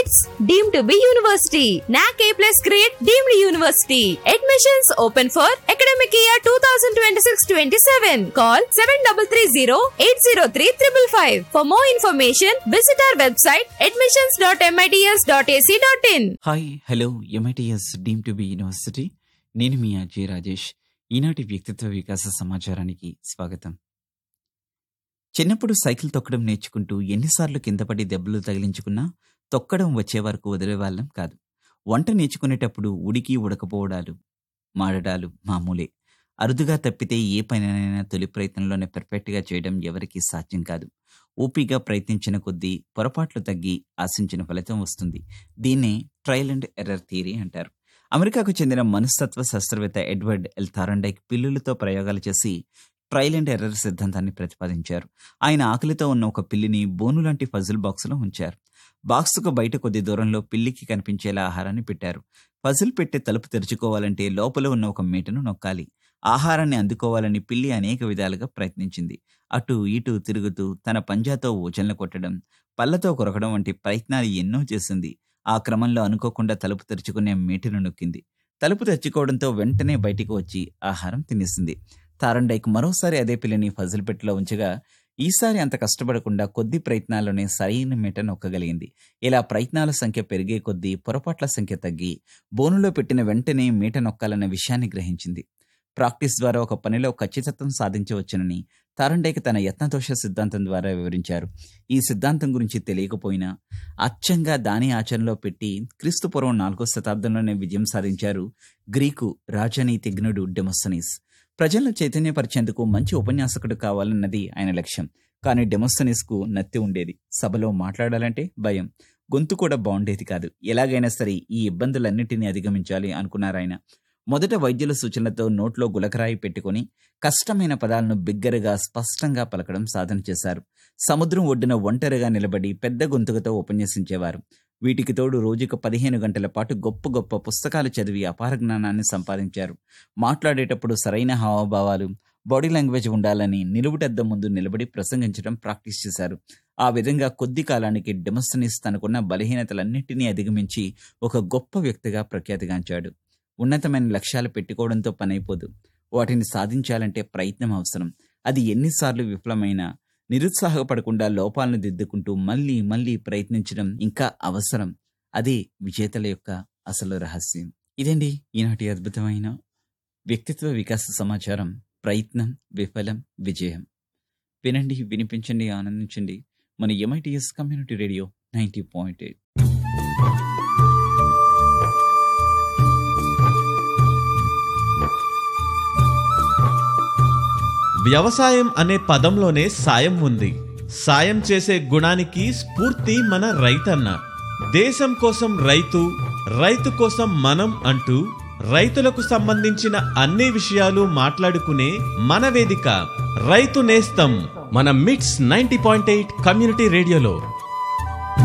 MITS deemed to be university. NAC A plus grade deemed university. Admissions open for academic year 2026-27. Call 7330-803-555. For more information, visit our website admissions.mits.ac.in. Hi hello MITS deemed to be university నేను మీ అజయ్ రాజేష్ ఈనాటి వ్యక్తిత్వ వికాస సమాచారానికి స్వాగతం చిన్నప్పుడు cycle తొక్కడం నేర్చుకుంటూ ఎన్నిసార్లు కిందపడి దెబ్బలు తగిలించుకున్నా తొక్కడం వచ్చే వరకు వదిలేవాళ్ళం కాదు వంట నేర్చుకునేటప్పుడు ఉడికి ఉడకపోవడాలు మాడడాలు మామూలే అరుదుగా తప్పితే ఏ పనైనా తొలి ప్రయత్నంలోనే పెర్ఫెక్ట్గా చేయడం ఎవరికీ సాధ్యం కాదు ఓపిగా ప్రయత్నించిన కొద్దీ పొరపాట్లు తగ్గి ఆశించిన ఫలితం వస్తుంది దీన్నే ట్రయల్ అండ్ ఎర్రర్ థియరీ అంటారు అమెరికాకు చెందిన మనస్తత్వ శాస్త్రవేత్త ఎడ్వర్డ్ ఎల్ థారండైక్ పిల్లులతో ప్రయోగాలు చేసి ట్రయల్ అండ్ ఎర్రర్ సిద్ధాంతాన్ని ప్రతిపాదించారు ఆయన ఆకలితో ఉన్న ఒక పిల్లిని బోను లాంటి ఫజిల్ బాక్సులో ఉంచారు బాక్సుకు బయట కొద్ది దూరంలో పిల్లికి కనిపించేలా ఆహారాన్ని పెట్టారు ఫజిల్ పెట్టి తలుపు తెరుచుకోవాలంటే లోపల ఉన్న ఒక మీటను నొక్కాలి ఆహారాన్ని అందుకోవాలని పిల్లి అనేక విధాలుగా ప్రయత్నించింది అటు ఇటు తిరుగుతూ తన పంజాతో ఓచన్లు కొట్టడం పళ్ళతో కొరకడం వంటి ప్రయత్నాలు ఎన్నో చేసింది ఆ క్రమంలో అనుకోకుండా తలుపు తెరుచుకునే మీటను నొక్కింది తలుపు తెరుచుకోవడంతో వెంటనే బయటికి వచ్చి ఆహారం తినేసింది తారండైక్ మరోసారి అదే పిల్లిని ఫజిల్ పెట్టిలో ఉంచగా ఈసారి అంత కష్టపడకుండా కొద్ది ప్రయత్నాల్లోనే సరైన మీట నొక్కగలిగింది ఇలా ప్రయత్నాల సంఖ్య పెరిగే కొద్దీ పొరపాట్ల సంఖ్య తగ్గి బోనులో పెట్టిన వెంటనే మీట నొక్కాలన్న విషయాన్ని గ్రహించింది ప్రాక్టీస్ ద్వారా ఒక పనిలో ఖచ్చితత్వం సాధించవచ్చునని తారండైక్ తన యత్నదోష సిద్ధాంతం ద్వారా వివరించారు ఈ సిద్ధాంతం గురించి తెలియకపోయినా అచ్చంగా దాని ఆచరణలో పెట్టి క్రీస్తు పూర్వం నాలుగో శతాబ్దంలోనే విజయం సాధించారు గ్రీకు రాజనీతిజ్ఞుడు డెమోస్తనీస్ ప్రజలను చైతన్యపరిచేందుకు మంచి ఉపన్యాసకుడు కావాలన్నది ఆయన లక్ష్యం కానీ డెమోస్తనీస్కు నత్తి ఉండేది సభలో మాట్లాడాలంటే భయం గొంతు కూడా బాగుండేది కాదు ఎలాగైనా సరే ఈ ఇబ్బందులన్నిటినీ అధిగమించాలి అనుకున్నారాయన మొదట వైద్యుల సూచనలతో నోట్లో గులకరాయి పెట్టుకుని కష్టమైన పదాలను బిగ్గరగా స్పష్టంగా పలకడం సాధన చేశారు సముద్రం ఒడ్డున ఒంటరిగా నిలబడి పెద్ద గొంతుకతో ఉపన్యసించేవారు వీటికి తోడు రోజుకు పదిహేను గంటల పాటు గొప్ప గొప్ప పుస్తకాలు చదివి అపార జ్ఞానాన్ని సంపాదించారు మాట్లాడేటప్పుడు సరైన హావభావాలు బాడీ లాంగ్వేజ్ ఉండాలని నిలువుటద్దం ముందు నిలబడి ప్రసంగించడం ప్రాక్టీస్ చేశారు ఆ విధంగా కొద్ది కాలానికి డెమోస్తనీస్ తనకున్న బలహీనతలన్నింటినీ అధిగమించి ఒక గొప్ప వ్యక్తిగా ప్రఖ్యాతిగాంచాడు ఉన్నతమైన లక్ష్యాలు పెట్టుకోవడంతో పనైపోదు వాటిని సాధించాలంటే ప్రయత్నం అవసరం అది ఎన్నిసార్లు విఫలమైనా నిరుత్సాహపడకుండా లోపాలను దిద్దుకుంటూ మళ్ళీ మళ్ళీ ప్రయత్నించడం ఇంకా అవసరం అదే విజేతల యొక్క అసలు రహస్యం ఇదండి ఈనాటి అద్భుతమైన వ్యక్తిత్వ వికాస సమాచారం ప్రయత్నం విఫలం విజయం వినండి వినిపించండి ఆనందించండి మన MITS community radio ninety point eight వ్యవసాయం అనే పదంలోనే సాయం ఉంది సాయం చేసే గుణానికి స్ఫూర్తి మన రైతన్న దేశం కోసం రైతు రైతు కోసం మనం అంటూ రైతులకు సంబంధించిన అన్ని విషయాలు మాట్లాడుకునే మన వేదిక రైతు నేస్తం మన మిట్స్ నైంటీ పాయింట్ ఎయిట్ కమ్యూనిటీ రేడియోలో